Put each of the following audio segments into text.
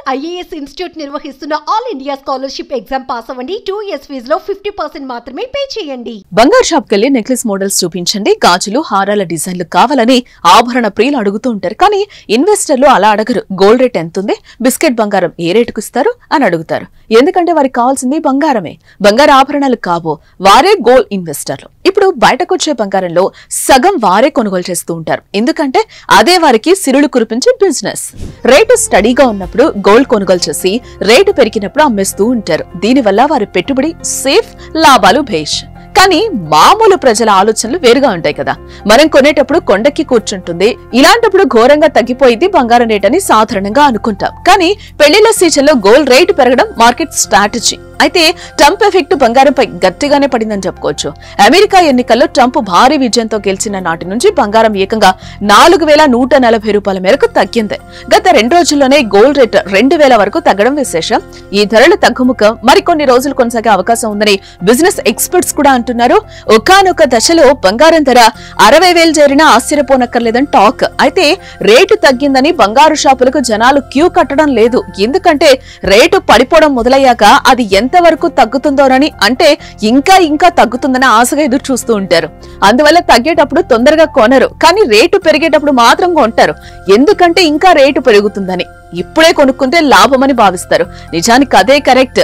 IAS institute నిర్వహిస్తున్న all India scholarship exam pass అవ్వండి two years ఫీజులో ఫిఫ్టీ పర్సెంట్ మాత్రమే పే చేయండి బంగారు షాప్ కెళ్లి నెక్లెస్ మోడల్స్ చూపించండి గాజులు హారాల డిజైన్లు కావాలని ఆభరణ ప్రియులు అడుగుతూ ఉంటారు కానీ ఇన్వెస్టర్లు అలా అడగరు గోల్డ్ రేట్ ఎంత ఉంది బిస్కెట్ బంగారం ఏ రేటుకు ఇస్తారు అని అడుగుతారు ఎందుకంటే వారికి కావాల్సింది బంగారమే బంగారు ఆభరణాలు కావు వారే గోల్డ్ ఇన్వెస్టర్లు ఇప్పుడు బయటకు వచ్చే బంగారంలో సగం వారే కొనుగోలు చేస్తూ ఉంటారు ఎందుకంటే అదే వారికి సిరులు కురిపించే బిజినెస్ రేటు స్టడీగా ఉన్నప్పుడు గోల్డ్ కొనుగోలు చేసి రేటు పెరిగినప్పుడు అమ్మేస్తూ ఉంటారు దీనివల్ల వారి పెట్టుబడి సేఫ్ లాభాలు భేష్ కానీ మామూలు ప్రజల ఆలోచనలు వేరుగా ఉంటాయి కదా మనం కొనేటప్పుడు కొండకి కూర్చుంటుంది ఇలాంటప్పుడు ఘోరంగా తగ్గిపోయింది బంగారం రేట్ అని సాధారణంగా అనుకుంటాం కానీ పెళ్లిళ్ల సీజన్ లో గోల్డ్ రేటు పెరగడం మార్కెట్ స్ట్రాటజీ అయితే ట్రంప్ ఎఫెక్ట్ బంగారంపై గట్టిగానే పడిందని చెప్పుకోవచ్చు అమెరికా ఎన్నికల్లో ట్రంప్ భారీ విజయంతో గెలిచిన నాటి నుంచి బంగారం ఏకంగా నాలుగు వేల నూట నలభై రూపాయల మేరకు తగ్గింది గత రెండు రోజుల్లోనే గోల్డ్ రేట్ రెండు వేల వరకు తగ్గడం విశేషం ఈ ధరల తగ్గుముఖం మరికొన్ని రోజులు కొనసాగే అవకాశం ఉందని బిజినెస్ ఎక్స్పర్ట్స్ కూడా అంటున్నారు ఒకానొక దశలో బంగారం ధర అరవై వేలు చేరినా ఆశ్చర్యపోనక్కర్లేదని టాక్ అయితే రేటు తగ్గిందని బంగారు షాపులకు జనాలు క్యూ కట్టడం లేదు ఎందుకంటే రేటు పడిపోవడం మొదలయ్యాక అది ఎంతవరకు తగ్గుతుందోనని అంటే ఇంకా ఇంకా తగ్గుతుందని ఆశగా ఎదురు చూస్తూ ఉంటారు అందువల్ల తగ్గేటప్పుడు తొందరగా కొనరు కానీ రేటు పెరిగేటప్పుడు మాత్రం కొంటారు ఎందుకంటే ఇంకా రేటు పెరుగుతుందని ఇప్పుడే కొనుక్కుంటే లాభమని భావిస్తారు నిజానికి అదే కరెక్ట్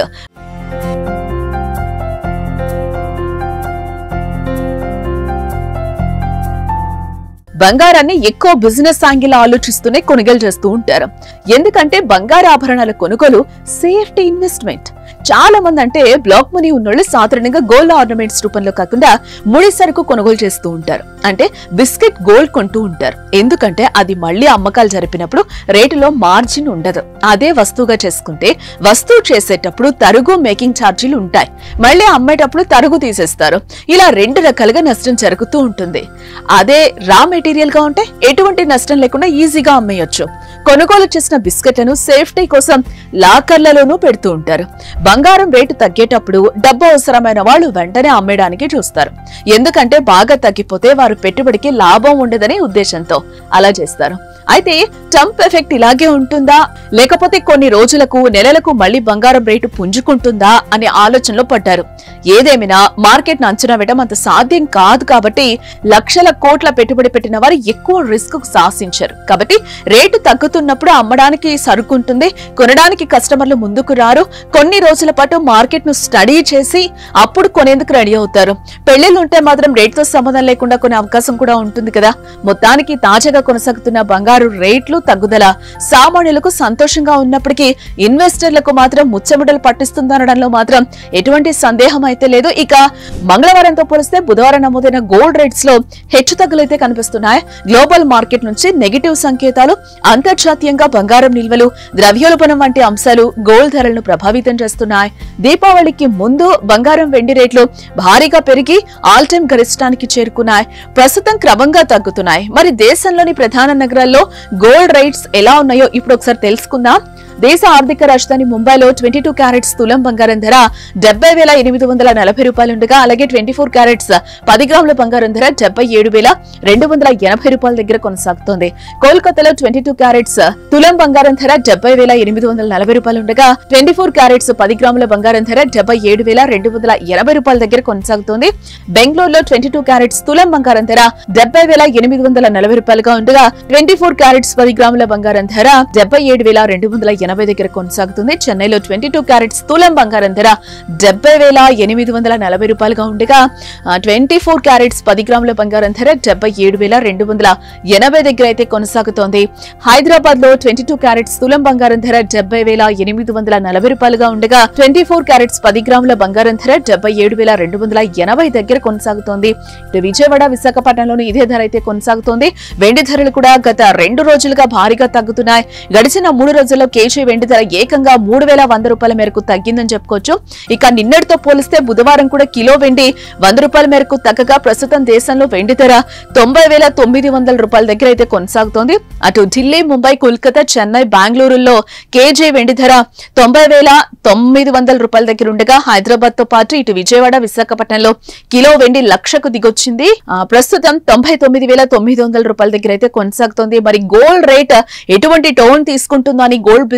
బంగారాన్ని ఎక్కువ బిజినెస్ యాంగిల్ ఆలోచిస్తూనే కొనుగోలు చేస్తూ ఉంటారు ఎందుకంటే బంగారు ఆభరణాల కొనుగోలు సేఫ్టీ ఇన్వెస్ట్మెంట్ చాలా మంది అంటే బ్లాక్ మనీ ఉన్నోళ్ళు సాధారణంగా గోల్డ్ ఆర్నమెంట్స్ రూపంలో కాకుండా ముడి సరుకు కొనుగోలు చేస్తూ ఉంటారు అంటే బిస్కెట్ గోల్డ్ కొంటూ ఉంటారు ఎందుకంటే అది మళ్ళీ అమ్మకాలు జరిపినప్పుడు రేటులో మార్జిన్ ఉండదు అదే వస్తువుగా చేసుకుంటే వస్తువు చేసేటప్పుడు తరుగు మేకింగ్ ఛార్జీలు ఉంటాయి మళ్ళీ అమ్మేటప్పుడు తరుగు తీసేస్తారు ఇలా రెండు రకాలుగా నష్టం జరుగుతూ ఉంటుంది అదే రా మెటీరియల్ గా ఉంటే ఎటువంటి నష్టం లేకుండా ఈజీగా అమ్మేయొచ్చు కొనుగోలు చేసిన బిస్కెట్లను సేఫ్టీ కోసం లాకర్లలోనూ పెడుతూ ఉంటారు బంగారం రేటు తగ్గేటప్పుడు డబ్బు అవసరమైన వాళ్ళు వెంటనే అమ్మేయడానికి చూస్తారు ఎందుకంటే బాగా తగ్గిపోతే వారు పెట్టుబడికి లాభం ఉండదనే ఉద్దేశంతో అలా చేస్తారు అయితే ట్రంప్ ఎఫెక్ట్ ఇలాగే ఉంటుందా లేకపోతే కొన్ని రోజులకు నెలలకు మళ్ళీ బంగారం రేటు పుంజుకుంటుందా అనే ఆలోచనలో పడ్డారు ఏదేమైనా మార్కెట్ ను అంచనా వేయడం అంత సాధ్యం కాదు కాబట్టి లక్షల కోట్ల పెట్టుబడి పెట్టిన వారు ఎక్కువ రిస్క్ సాధించారు కాబట్టి రేటు తగ్గుతున్నప్పుడు అమ్మడానికి సరుకుంటుంది కొనడానికి కస్టమర్లు ముందుకు రారు కొన్ని రోజుల పాటు మార్కెట్ ను స్టడీ చేసి అప్పుడు కొనేందుకు రెడీ అవుతారు పెళ్లిళ్ళు ఉంటే మాత్రం రేటుతో సంబంధం లేకుండా కొనే అవకాశం కూడా ఉంటుంది కదా మొత్తానికి తాజాగా కొనసాగుతున్న బంగారు రేట్లు తగ్గుదల సామాన్యులకు సంతోషంగా ఉన్నప్పటికీ ఇన్వెస్టర్లకు మాత్రం ముచ్చముడలు పట్టిస్తుందనడంలో మాత్రం ఎటువంటి సందేహం అయితే లేదు ఇక మంగళవారంతో పోలిస్తే బుధవారం నమోదైన గోల్డ్ రేట్స్ లో హెచ్చుతగ్గులైతే కనిపిస్తున్నాయి గ్లోబల్ మార్కెట్ నుంచి నెగిటివ్ సంకేతాలు అంతర్జాతీయంగా బంగారం నిల్వలు ద్రవ్యోల్బణం వంటి అంశాలు గోల్డ్ ధరలను ప్రభావితం చేస్తున్నాయి దీపావళికి ముందు బంగారం వెండి రేట్లు భారీగా పెరిగి ఆల్ టైమ్ గరిష్టానికి చేరుకున్నాయి ప్రస్తుతం క్రమంగా తగ్గుతున్నాయి మరి దేశంలోని ప్రధాన నగరాల్లో గోల్డ్ రేట్స్ ఎలా ఉన్నాయో ఇప్పుడు ఒకసారి తెలుసుకుందాం దేశ ఆర్థిక రాజధాని ముంబైలో ట్వంటీ టూ క్యారెట్స్ తులం బంగారం ధర డెబ్బై వేల ఎనిమిది వందల నలభై రూపాయలుండగా అలాగే ట్వంటీ ఫోర్ క్యారెట్స్ పది గ్రాముల బంగారం ధర డెబ్బై ఏడు వేల రెండు వందల ఎనభై రూపాయల దగ్గర కొనసాగుతోంది కోల్కతాలో ట్వంటీ టూ క్యారెట్స్ తులం బంగారం ధర డెబ్బై వేల ఎనిమిది వందల నలభై రూపాయలు ఉండగా ట్వంటీ ఫోర్ క్యారెట్స్ పది గ్రాముల బంగారం ధర డెబ్బై ఏడు వేల రెండు వందల ఎనభై రూపాయల దగ్గర కొనసాగుతోంది బెంగళూరులో ట్వంటీ టూ క్యారెట్స్ తులం బంగారం ధర డెబ్బై వేల ఎనిమిది వందల నలభై రూపాయలుగా ఉండగా ట్వంటీ ఫోర్ క్యారెట్స్ పది గ్రాముల బంగారం ధర డెబ్బై ఏడు వేల రెండు వందల ఎనభై దగ్గర కొనసాగుతుంది చెన్నైలో ట్వంటీ టూ క్యారెట్స్ తులం బంగారం ధర డెబ్బై వేల ఎనిమిది వందల నలభై రూపాయలుగా ఉండగా ట్వంటీ ఫోర్ క్యారెట్స్ పది గ్రాముల బంగారం ధర డెబ్బై ఏడు వేల రెండు వందల ఎనభై దగ్గర అయితే కొనసాగుతోంది హైదరాబాద్ లో ట్వంటీ టూ క్యారెట్స్ తులం బంగారం ధర డెబ్బై వేల ఎనిమిది వందల నలభై రూపాయలుగా ఉండగా ట్వంటీ ఫోర్ క్యారెట్స్ పది గ్రాముల బంగారం ధర డెబ్బై ఏడు వేల రెండు వందల ఎనభై దగ్గర కొనసాగుతోంది ఇటు విజయవాడ విశాఖపట్నంలోని ఇదే ధర అయితే కొనసాగుతోంది వెండి ధరలు కూడా గత రెండు రోజులుగా భారీగా తగ్గుతున్నాయి గడిచిన మూడు రోజుల్లో కేజీ వెండి ధర ఏకంగా మూడు వేల వంద రూపాయల మేరకు తగ్గిందని చెప్పుకోవచ్చు ఇక నిన్నటితో పోలిస్తే బుధవారం కూడా కిలో వెండి వంద రూపాయల మేరకు తగ్గగా ప్రస్తుతం దేశంలో వెండి ధర తొంభై వేల తొమ్మిది వందల రూపాయల దగ్గర అయితే కొనసాగుతోంది అటు ఢిల్లీ ముంబై కోల్కతా చెన్నై బెంగళూరులో కేజీ వెండి ధర తొంభై వేల తొమ్మిది వందల రూపాయల దగ్గర ఉండగా హైదరాబాద్ తో పాటు ఇటు విజయవాడ విశాఖపట్నంలో కిలో వెండి లక్షకు దిగొచ్చింది ఆ, ప్రస్తుతం తొంభై తొమ్మిది వేల తొమ్మిది వందల రూపాయల దగ్గర అయితే కొనసాగుతోంది మరి గోల్డ్ రేట్ ఎటువంటి టోన్ తీసుకుంటుందో అని గోల్డ్ బిజినెస్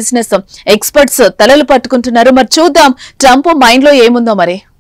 బిజినెస్ ఎక్స్పర్ట్స్ తలలు పట్టుకుంటున్నారు మరి చూద్దాం ట్రంప్ మైండ్ లో ఏముందో మరి